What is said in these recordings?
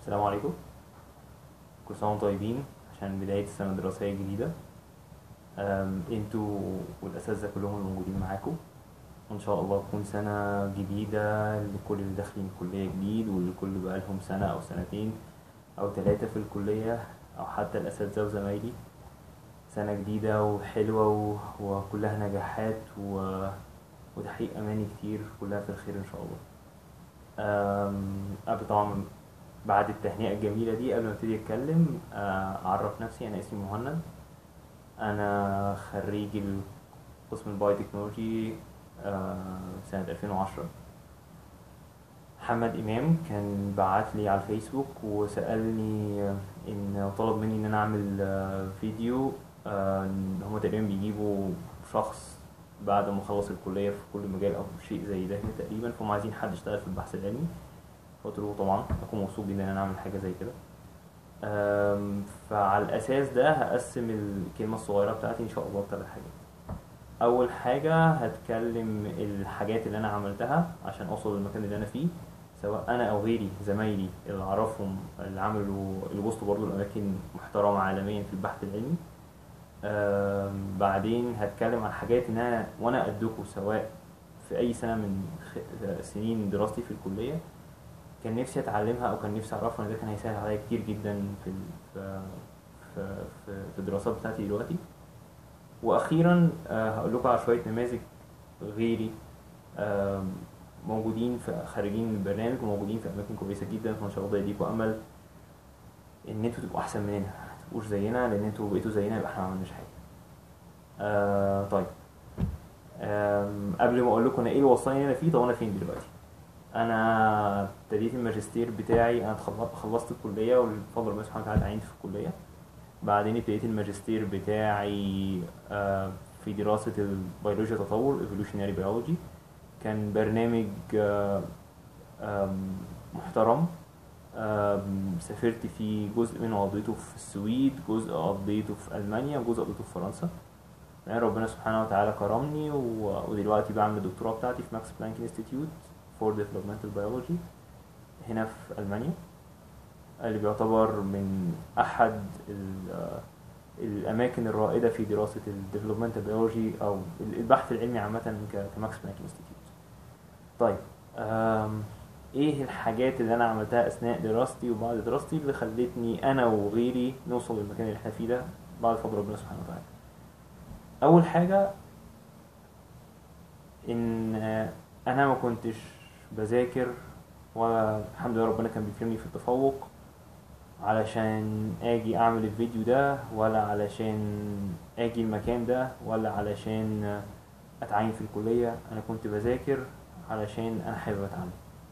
السلام عليكم كل سنة وانتم طيبين عشان بداية السنة الدراسية الجديدة أم، انتوا والأساتذة كلهم الموجودين معاكم وإن شاء الله تكون سنة جديدة لكل اللي داخلين الكلية جديد والكل بقالهم سنة أو سنتين أو ثلاثة في الكلية أو حتى الأساتذة وزمايلي سنة جديدة وحلوة و... وكلها نجاحات و... وتحقيق أماني كتير كلها في الخير إن شاء الله أم، قبل طبعا بعد التهنئة الجميلة دي قبل ما ابتدي اتكلم آه، اعرف نفسي انا اسمي مهند انا خريج قسم البايو تكنولوجي آه، سنة 2010 محمد امام كان بعت لي على الفيسبوك وسالني آه، ان طلب مني ان انا اعمل آه، فيديو آه، ان هما تقريبا بيجيبوا شخص بعد ما خلص الكلية في كل مجال او شيء زي ده كده تقريبا فهم عايزين حد يشتغل في البحث العلمي قلت له طبعا اكون مبسوط جدا ان انا اعمل حاجه زي كده أم، فعلى الاساس ده هقسم الكلمه الصغيره بتاعتي ان شاء الله لثلاث حاجات اول حاجه هتكلم الحاجات اللي انا عملتها عشان اوصل للمكان اللي انا فيه سواء انا او غيري زمايلي اللي اعرفهم اللي عملوا اللي وصلوا برضه لاماكن محترمه عالميا في البحث العلمي أم، بعدين هتكلم عن حاجات ان انا وانا قدكم سواء في اي سنه من خ- سنين دراستي في الكليه كان نفسي اتعلمها او كان نفسي اعرفها ان ده كان هيسهل عليا كتير جدا في ال- في في في, في الدراسات بتاعتي دلوقتي واخيرا آه، هقول لكم على شويه نماذج غيري آم، موجودين في خارجين من البرنامج وموجودين في اماكن كويسه جدا فان شاء الله ده يديكم امل ان انتوا تبقوا احسن مننا ما تبقوش زينا لان انتوا بقيتوا زينا يبقى احنا ما عملناش حاجه آه طيب آم، قبل ما اقول لكم انا ايه اللي وصلني هنا فيه طب انا فين دلوقتي انا ابتديت الماجستير بتاعي انا اتخل- خلصت الكليه والفضل ربنا سبحانه وتعالى تعينت في الكليه بعدين ابتديت الماجستير بتاعي آه، في دراسه البيولوجيا التطور evolutionary biology كان برنامج آه، آم، محترم آم، سافرت فيه جزء منه قضيته في السويد جزء قضيته في المانيا وجزء قضيته في فرنسا يعني ربنا سبحانه وتعالى كرمني و- ودلوقتي بعمل الدكتوراه بتاعتي في ماكس بلانك انستيتيوت فور ديفلوبمنتال بيولوجي هنا في المانيا اللي بيعتبر من احد ال- الاماكن الرائده في دراسه الديفلوبمنتال بيولوجي او البحث العلمي عامه ك- كماكس بلانك انستيتيوت طيب أم، ايه الحاجات اللي انا عملتها اثناء دراستي وبعد دراستي اللي خلتني انا وغيري نوصل للمكان اللي احنا فيه ده بعد فضل ربنا سبحانه وتعالى اول حاجه ان انا ما كنتش بذاكر والحمد لله ربنا كان بيكرمني في التفوق علشان اجي اعمل الفيديو ده ولا علشان اجي المكان ده ولا علشان اتعين في الكلية انا كنت بذاكر علشان انا حابب اتعلم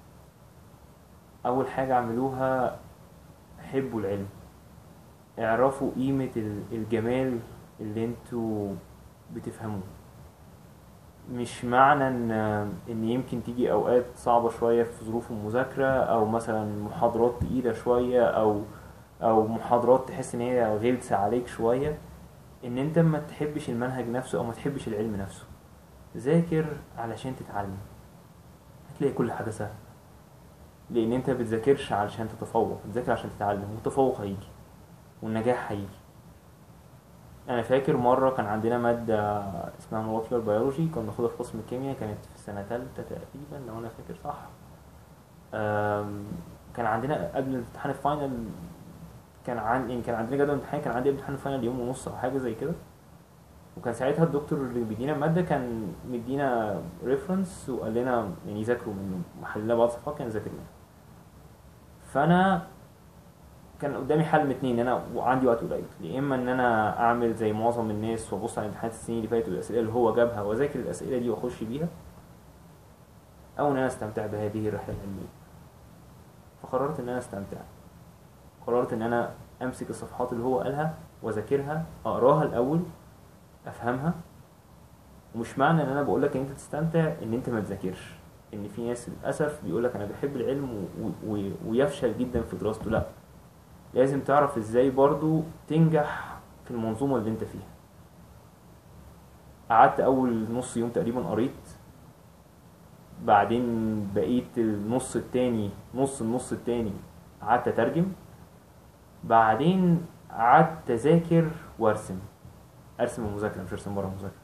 اول حاجة اعملوها حبوا العلم اعرفوا قيمة ال- الجمال اللي انتوا بتفهموه مش معنى ان ان يمكن تيجي اوقات صعبة شوية في ظروف المذاكرة او مثلا محاضرات تقيلة شوية او او محاضرات تحس ان هي غلسة عليك شوية ان انت ما تحبش المنهج نفسه او ما تحبش العلم نفسه ذاكر علشان تتعلم هتلاقي كل حاجة سهلة لان انت بتذاكرش علشان تتفوق بتذاكر عشان تتعلم والتفوق هيجي والنجاح هيجي انا فاكر مره كان عندنا ماده اسمها molecular biology كنا بناخدها في قسم الكيمياء كانت في سنه تالتة تقريبا لو انا فاكر صح أم، كان عندنا قبل امتحان الفاينل كان عن يعني كان عندنا جدول امتحان كان عندي امتحان الفاينل يوم ونص او حاجه زي كده وكان ساعتها الدكتور اللي بيدينا الماده كان مدينا ريفرنس وقال لنا يعني ذاكروا منه محلنا بعض الصفحات كان ذاكر منه فانا كان قدامي حل من اتنين ان انا وعندي وقت قليل يا اما ان انا اعمل زي معظم الناس وابص على امتحانات السنين اللي فاتت والاسئله اللي هو جابها واذاكر الاسئله دي واخش بيها او ان انا استمتع بهذه الرحله العلميه فقررت ان انا استمتع قررت ان انا امسك الصفحات اللي هو قالها واذاكرها اقراها الاول افهمها ومش معنى ان انا بقول لك ان انت تستمتع ان انت ما تذاكرش ان في ناس للاسف بيقول لك انا بحب العلم و... و... ويفشل جدا في دراسته لا لازم تعرف ازاي برضو تنجح في المنظومة اللي انت فيها قعدت اول نص يوم تقريبا قريت بعدين بقيت النص التاني نص النص التاني قعدت اترجم بعدين قعدت اذاكر وارسم ارسم المذاكره مش ارسم بره المذاكره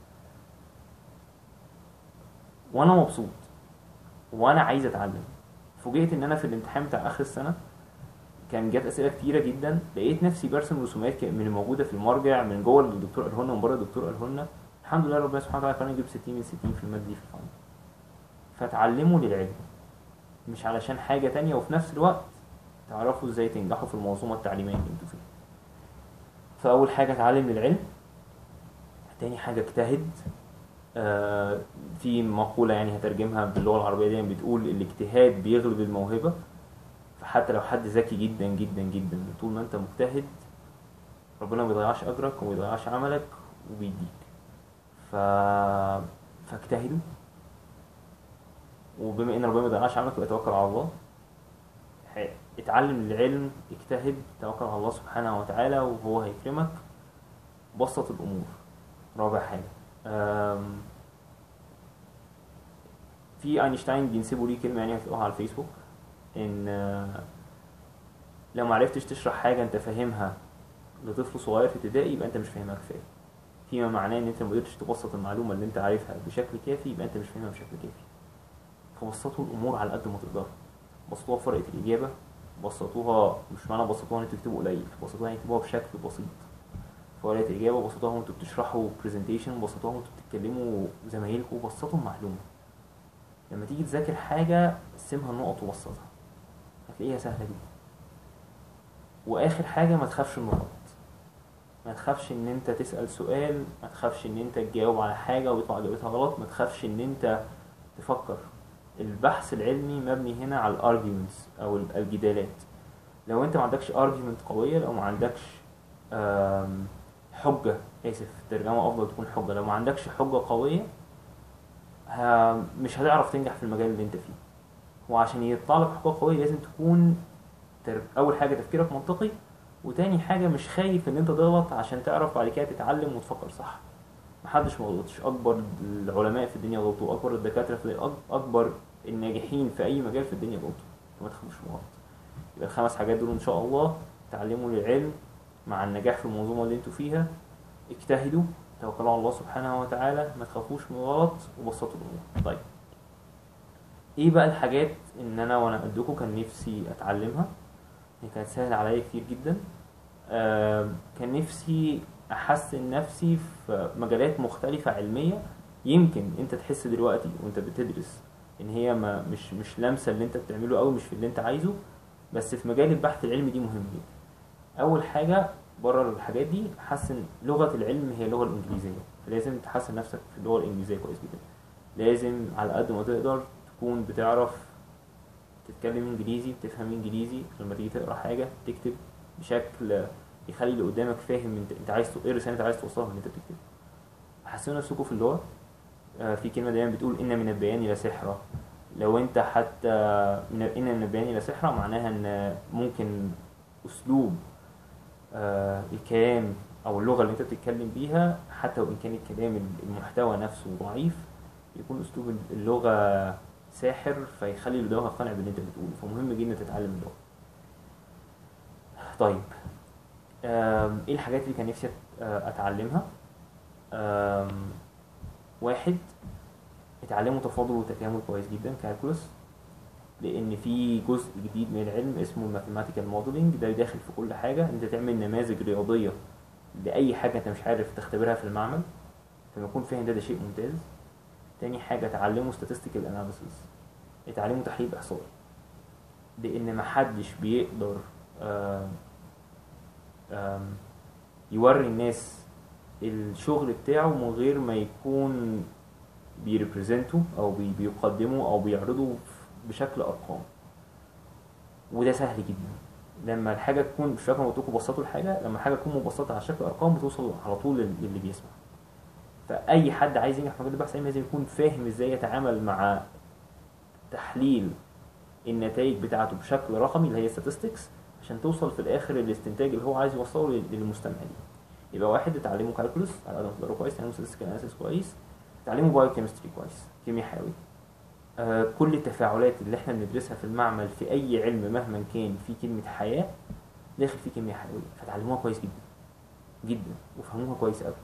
وانا مبسوط وانا عايز اتعلم فوجئت ان انا في الامتحان بتاع اخر السنه كان جت اسئله كتيره جدا لقيت نفسي برسم رسومات من الموجوده في المرجع من جوه اللي الدكتور قاله لنا ومن بره الدكتور قاله لنا الحمد لله ربنا سبحانه وتعالى كان يجيب 60 من 60 في الماده دي في الفاينل فتعلموا للعلم مش علشان حاجه تانية وفي نفس الوقت تعرفوا ازاي تنجحوا في المنظومه التعليميه اللي انتوا فيها فاول حاجه اتعلم للعلم تاني حاجه اجتهد آه في مقولة يعني هترجمها باللغة العربية دي بتقول الاجتهاد بيغلب الموهبة فحتى لو حد ذكي جدا جدا جدا طول ما انت مجتهد ربنا ما بيضيعش اجرك وما بيضيعش عملك وبيديك ف... فاجتهدوا وبما ان ربنا ما بيضيعش عملك يبقى توكل على الله ح- اتعلم العلم اجتهد توكل على الله سبحانه وتعالى وهو هيكرمك بسط الامور رابع حاجه أم، في اينشتاين بينسبوا ليه كلمه يعني هتلاقوها على الفيسبوك ان آه، لو ما عرفتش تشرح حاجه انت فاهمها لطفل صغير في ابتدائي يبقى انت مش فاهمها كفايه فيما معناه ان انت ما قدرتش تبسط المعلومه اللي انت عارفها بشكل كافي يبقى انت مش فاهمها بشكل كافي فبسطوا الامور على قد ما تقدروا بسطوها في ورقه الاجابه بسطوها مش معنى بسطوها ان انتوا تكتبوا قليل بسطوها يعني تكتبوها بشكل بسيط في ورقه الاجابه بسطوها وانتوا بتشرحوا برزنتيشن بسطوها وانتوا بتتكلموا زمايلكم بسطوا المعلومه لما تيجي تذاكر حاجه قسمها النقط وبسطها هتلاقيها سهله جدا واخر حاجه ما تخافش من الغلط ما تخافش ان انت تسال سؤال ما تخافش ان انت تجاوب على حاجه ويطلع اجابتها غلط ما تخافش ان انت تفكر البحث العلمي مبني هنا على الارجيومنتس او الجدالات لو انت ما عندكش ارجيومنت قويه لو ما عندكش آم، حجه اسف ترجمه افضل تكون حجه لو ما عندكش حجه قويه ه- مش هتعرف تنجح في المجال اللي انت فيه وعشان يطلع لك حجه قويه لازم تكون تر... اول حاجه تفكيرك منطقي وتاني حاجه مش خايف ان انت تغلط عشان تعرف بعد كده تتعلم وتفكر صح محدش ما غلطش اكبر العلماء في الدنيا غلطوا اكبر الدكاتره في أك- اكبر الناجحين في اي مجال في الدنيا غلطوا فما تخافوش من الغلط يبقى الخمس حاجات دول ان شاء الله تعلموا للعلم مع النجاح في المنظومه اللي انتوا فيها اجتهدوا توكلوا على الله سبحانه وتعالى ما تخافوش من الغلط وبسطوا الامور طيب ايه بقى الحاجات ان انا وانا قدكم كان نفسي اتعلمها هي كانت سهله عليا كتير جدا آه كان نفسي احسن نفسي في مجالات مختلفه علميه يمكن انت تحس دلوقتي وانت بتدرس ان هي ما مش مش لامسه اللي انت بتعمله قوي مش في اللي انت عايزه بس في مجال البحث العلمي دي مهم جدا اول حاجه بره الحاجات دي حسن لغه العلم هي اللغه الانجليزيه فلازم تحسن نفسك في اللغه الانجليزيه كويس جدا لازم على قد ما تقدر تكون بتعرف تتكلم انجليزي بتفهم انجليزي لما تيجي تقرا حاجه تكتب بشكل يخلي اللي قدامك فاهم انت انت عايز ايه الرساله انت عايز توصلها من اللي انت بتكتبه حسنوا نفسكم في اللغه آه، في كلمه دايما بتقول ان من البيان لسحرا لو انت حتى من ان من البيان لسحرا معناها ان ممكن اسلوب آه، الكلام او اللغه اللي انت بتتكلم بيها حتى وان كان الكلام المحتوى نفسه ضعيف يكون اسلوب اللغه ساحر فيخلي اللي قدامك يقتنع باللي انت بتقوله فمهم جدا تتعلم اللغه طيب آم، ايه الحاجات اللي كان نفسي أت- آه، اتعلمها آم، واحد اتعلموا تفاضل وتكامل كويس جدا كالكولس لان في جزء جديد من العلم اسمه الماثيماتيكال موديلنج ده داخل في كل حاجه انت تعمل نماذج رياضيه لاي حاجه انت مش عارف تختبرها في المعمل فلما يكون فاهم ده ده شيء ممتاز تاني حاجه اتعلموا statistical analysis اتعلموا تحليل احصائي لان محدش بيقدر آم، آم، يوري الناس الشغل بتاعه من غير ما يكون بيريبريزنتوا او بي- بيقدموا او بيعرضوا بشكل ارقام وده سهل جدا لما الحاجه تكون مش فاكر ما قلت لكم بسطوا الحاجه لما حاجه تكون مبسطه على شكل ارقام بتوصل على طول لل- للي بيسمع فاي حد عايز ينجح في مجال البحث العلمي لازم يكون فاهم ازاي يتعامل مع تحليل النتائج بتاعته بشكل رقمي اللي هي statistics عشان توصل في الاخر للاستنتاج اللي هو عايز يوصله لل- للمستمع ليه يبقى واحد اتعلموا كالكولس على قد ما تقدروا كويس اتعلموا statistical analysis كويس اتعلموا بايو كيمستري كويس كيمياء حيوي آه، كل التفاعلات اللي احنا بندرسها في المعمل في اي علم مهما كان في كلمه حياه داخل فيه كيمياء حيويه فتعلموها كويس جدا جدا وفهموها كويس قوي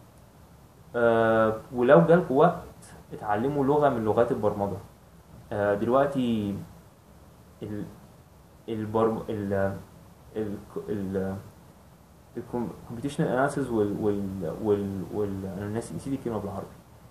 آه ولو جالكوا وقت اتعلموا لغه من لغات البرمجه آه دلوقتي ال البرم ال ال ال الكمبيوتيشنال اناليسيز وال وال وال وال انا ناسي نسيت الكلمه بالعربي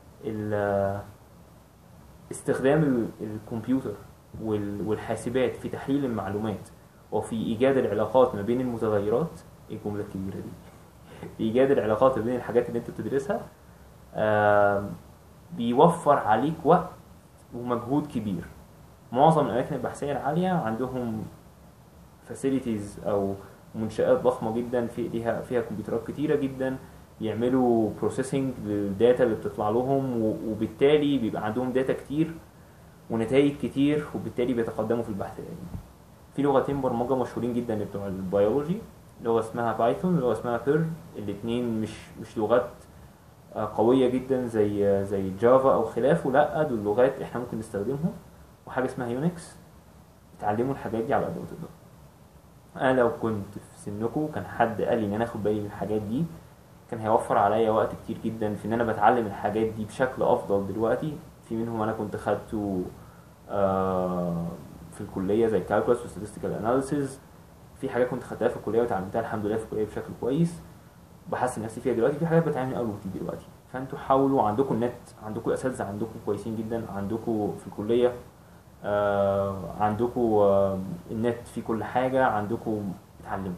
ال استخدام ال- الكمبيوتر وال- والحاسبات في تحليل المعلومات وفي ايجاد العلاقات ما بين المتغيرات ايه الجمله الكبيره دي في ايجاد العلاقات ما بين الحاجات اللي انت بتدرسها آم، بيوفر عليك وقت ومجهود كبير معظم الاماكن البحثيه العاليه عندهم فاسيلتيز او منشآت ضخمه جدا في ايديها فيها كمبيوترات كتيره جدا يعملوا بروسيسنج للداتا اللي بتطلع لهم و- وبالتالي بيبقى عندهم داتا كتير ونتائج كتير وبالتالي بيتقدموا في البحث العلمي في لغتين برمجه مشهورين جدا بتوع البيولوجي لغه اسمها بايثون ولغه اسمها بيرل الاثنين مش مش لغات آه، قويه جدا زي زي جافا او خلافه لا دول لغات احنا ممكن نستخدمهم وحاجه اسمها يونكس اتعلموا الحاجات دي على قد ما تقدروا انا لو كنت في سنكم كان حد قال لي ان انا اخد بالي من الحاجات دي كان هيوفر عليا وقت كتير جدا في ان انا بتعلم الحاجات دي بشكل افضل دلوقتي في منهم انا كنت خدته آه، في الكليه زي كالكولس وستاتستيكال اناليسيز في حاجات كنت خدتها في الكليه وتعلمتها الحمد لله في الكليه بشكل كويس بحسن نفسي فيها دلوقتي في حاجات بتعمل من اول وجديد دلوقتي فانتوا حاولوا عندكم النت عندكم اساتذه عندكم كويسين جدا عندكم في الكليه آه عندكم آه النت فيه كل حاجه عندكم اتعلموا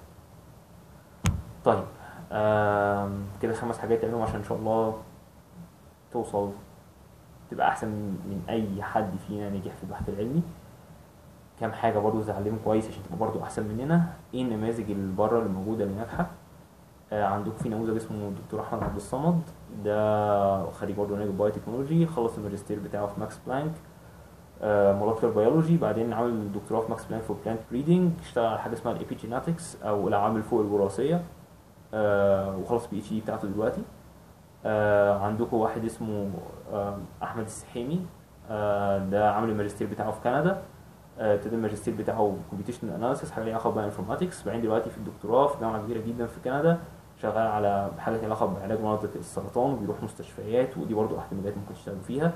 طيب آم، كده خمس حاجات تعملهم عشان ان شاء الله توصل تبقى احسن من اي حد فينا نجح في البحث العلمي كام حاجه برضو تعلمهم كويس عشان تبقى برضو احسن مننا ايه النماذج اللي بره اللي موجوده اللي ناجحه آه، عندكم في نموذج اسمه دكتور احمد عبد الصمد ده خريج برضه نيجي بايو تكنولوجي خلص الماجستير بتاعه في ماكس بلانك مولكيولر بيولوجي بعدين عمل دكتوراه في ماكس بلانك فور بلانت بريدنج اشتغل على حاجه اسمها الابيجيناتكس او العوامل فوق الوراثيه آه، وخلص بي اتش دي بتاعته دلوقتي آه، عندكم واحد اسمه آه، احمد السحيمي آه، ده عامل الماجستير بتاعه في كندا آه، ابتدى الماجستير بتاعه كومبيوتيشنال اناليسيس حاجه ليها علاقه بالانفورماتكس بعدين دلوقتي في الدكتوراه في جامعه كبيره جدا في كندا شغال على حاجه ليها علاقه بعلاج مناطق السرطان وبيروح مستشفيات ودي برضو احتمالات ممكن تشتغلوا فيها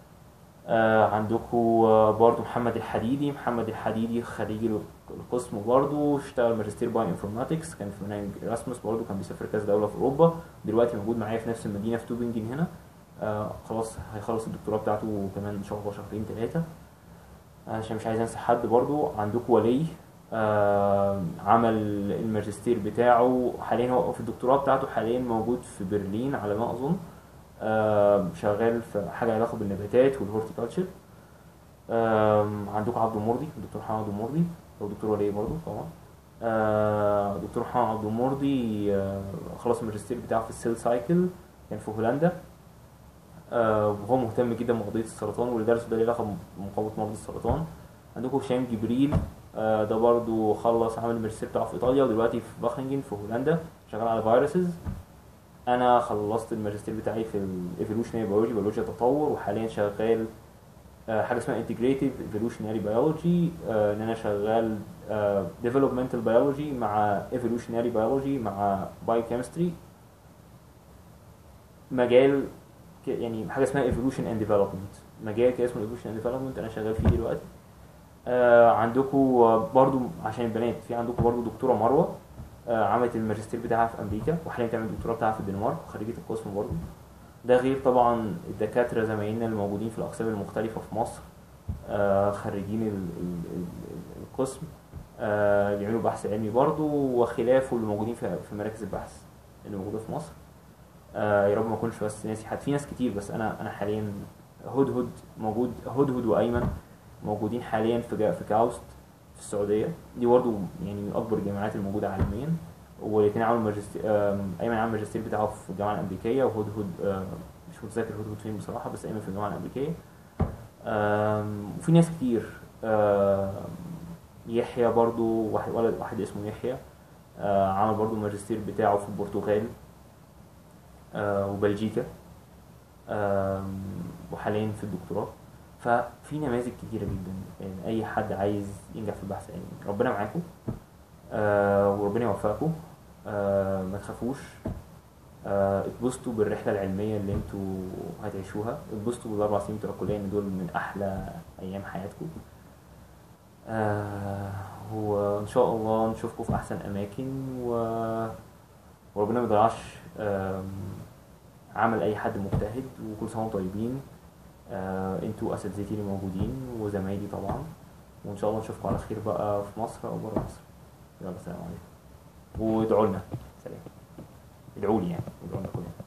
آه عندكم آه برضو محمد الحديدي محمد الحديدي خريج القسم برضو اشتغل ماجستير باي انفورماتكس كان في مناهج erasmus برضو كان بيسافر كذا دوله في اوروبا دلوقتي موجود معايا في نفس المدينه في توبنجن هنا آه خلاص هيخلص الدكتوراه بتاعته كمان ان شاء الله شهرين ثلاثه عشان مش عايز انسى حد برضو عندكم ولي آه عمل الماجستير بتاعه حاليا هو في الدكتوراه بتاعته حاليا موجود في برلين على ما اظن آه شغال في حاجه علاقه بالنباتات والهورتيكالتشر آه عندكم عبد المرضي دكتور محمد عبد المرضي او دكتور ولي برضو طبعا آه دكتور محمد عبد المرضي آه خلص الماجستير بتاعه في السيل سايكل كان في هولندا آه وهو مهتم جدا بقضيه السرطان واللي درسه ده ليه علاقه بمقاومه مرض السرطان عندكم هشام جبريل آه ده برضو خلص عمل الماجستير بتاعه في ايطاليا ودلوقتي في باخنجن في هولندا شغال على فيروسز انا خلصت الماجستير بتاعي في الايفولوشنري بيولوجي بيولوجيا تطور وحاليا شغال آه حاجه اسمها انتجريتيف ايفولوشنري بيولوجي ان انا شغال ديفلوبمنتال بيولوجي مع ايفولوشنري بيولوجي مع بايوكيمستري مجال ك- يعني حاجه اسمها ايفولوشن اند ديفلوبمنت مجال كده اسمه ايفولوشن اند ديفلوبمنت انا شغال فيه دلوقتي آه عندكم برضو عشان البنات في عندكم برضو دكتوره مروه آه عملت الماجستير بتاعها في امريكا وحاليا بتعمل الدكتوراه بتاعها في الدنمارك خريجه القسم برضو ده غير طبعا الدكاتره زمايلنا اللي موجودين في الاقسام المختلفه في مصر آه خريجين ال- ال- ال- القسم آه بيعملوا بحث علمي برضو وخلافه اللي موجودين في في مراكز البحث اللي موجوده في مصر آه يا رب ما اكونش بس ناسي حد في ناس كتير بس انا انا حاليا هدهد موجود هدهد وايمن موجودين حاليا في جا في كاوست في السعوديه دي برضه يعني من اكبر الجامعات الموجوده عالميا والاثنين عملوا ماجستير آم، ايمن عمل ماجستير بتاعه في الجامعه الامريكيه وهدهد آم، مش متذكر هدهد فين بصراحه بس ايمن في الجامعه الامريكيه آم، وفي ناس كتير آم، يحيى برضو واحد ولد واحد اسمه يحيى آه، عمل برضو الماجستير بتاعه في البرتغال آه، وبلجيكا آم، وحاليا في الدكتوراه ففي نماذج كتيرة جدا يعني أي حد عايز ينجح في البحث يعني ربنا معاكم آه وربنا يوفقكم آه ما تخافوش آه اتبسطوا بالرحلة العلمية اللي انتوا هتعيشوها اتبسطوا بالأربع سنين بتوع الكلية ان دول من أحلى أيام حياتكم آه وإن شاء الله نشوفكم في أحسن أماكن و... وربنا ما يضيعش آم، عمل أي حد مجتهد وكل سنة وانتم طيبين آه انتوا أساتذتي اللي موجودين وزمايلي طبعا وإن شاء الله نشوفكم على خير بقى في مصر أو برا مصر يلا سلام عليكم وادعوا لنا سلام ادعوا لي يعني ادعوا لنا كلنا